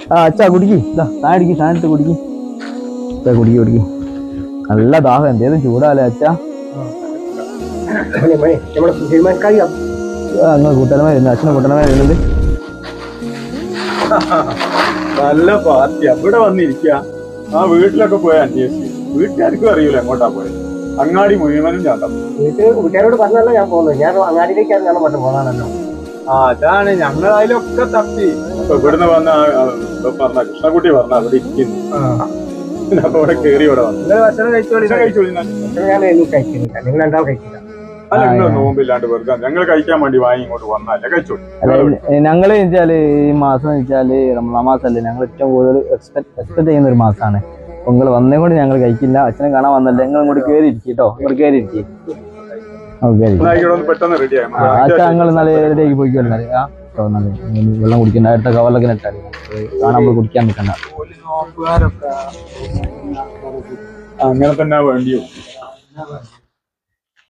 ആ അച്ഛാ കുടിക്ക് ഇതാ താൻ അടിക്ക് താൻ എടുത്ത് കുടിക്ക് ഇതാ കുടിക്ക് കുടിക്ക് നല്ല ദാഹം എന്തേലും ചൂടാലേ അച്ഛാ മണി മണി നമ്മുടെ തീരുമാനക്കാരി അങ്ങ് കൂട്ടനമേ വരുന്നു അച്ഛനെ കൂട്ടനമേ വരുന്നുണ്ട് നല്ല പാർട്ടി അവിടെ വന്നിരിക്കുക ആ വീട്ടിലൊക്കെ പോയി അന്വേഷിച്ചു വീട്ടുകാർക്കും അറിയില്ല എങ്ങോട്ടാ പോയത് അങ്ങാടി മുഴുവനും ചാട്ടം വീട്ടിൽ വീട്ടുകാരോട് പറഞ്ഞല്ല ഞാൻ പോകുന്നത് ഞാൻ അങ്ങാടിയിലേക്കാണ് ഞാൻ പണ്ട് പോകുന്നതാണല്ലോ ആ അതാണ് ഞങ്ങൾ അതിലൊക്കെ തപ്പി അപ്പൊ ഇവിടുന്ന് വന്ന ആ, ആ, ഇപ്പൊ പറഞ്ഞ കൃഷ്ണകുട്ടി പറഞ്ഞ അവിടെ ഇരിക്കുന്നു അപ്പൊ ഇവിടെ കേറി ഇവിടെ വന്നു നിങ്ങൾ ഭക്ഷണം കഴിച്ചോളി ഭക്ഷണം കഴിച്ചോളി എന്നാ. ഭക്ഷണം ഞാൻ ഇനി കഴിക്കുന്നില്ല നിങ്ങൾ രണ്ടാൾ കഴിക്കില്ല അല്ല നിങ്ങൾ നോമ്പില്ലാണ്ട് വെറുതെ ഞങ്ങൾ കഴിക്കാൻ വേണ്ടി വാങ്ങി ഇങ്ങോട്ട് വന്നല്ലേ കഴിച്ചോളി അല്ല ഞങ്ങള് വെച്ചാല് ഈ മാസം വെച്ചാല് റമദാൻ മാസമല്ലേ ഞങ്ങൾ ഏറ്റവും കൂടുതൽ എക്സ്പെക്ട് എക്സ്പെക്ട് ചെയ്യുന്ന ഒരു മാസമാണ് അപ്പൊ നിങ്ങൾ വന്നേ കൊണ്ട് ഞങ്ങൾ കഴിക്കില്ല അച്ഛനെ കാണാൻ വന്നല്ലേ നിങ്ങൾ ഇങ്ങോട്ട് കയറി ഇരിക്കും കേട്ടോ ഇങ്ങോട്ട് കയറി ഇരിക്കും ഓക്കെ ആയിക്കോട്ടെ ഒന്ന് പെട്ടെന്ന് റെഡി അച്ഛൻ നിങ്ങൾ നല്ല റെഡിയാക്കി പോയിക്കോളെ ആ കേട്ടോ, നല്ല ഇനി വെള്ളം കുടിക്കണ്ട അടുത്ത കവറിലൊക്കെ ഇട്ടാൽ കാണാൻ നമ്മൾ കുടിക്കാൻ നിൽക്കണ്ട അങ്ങനെ തന്നെ വേണ്ടിയോ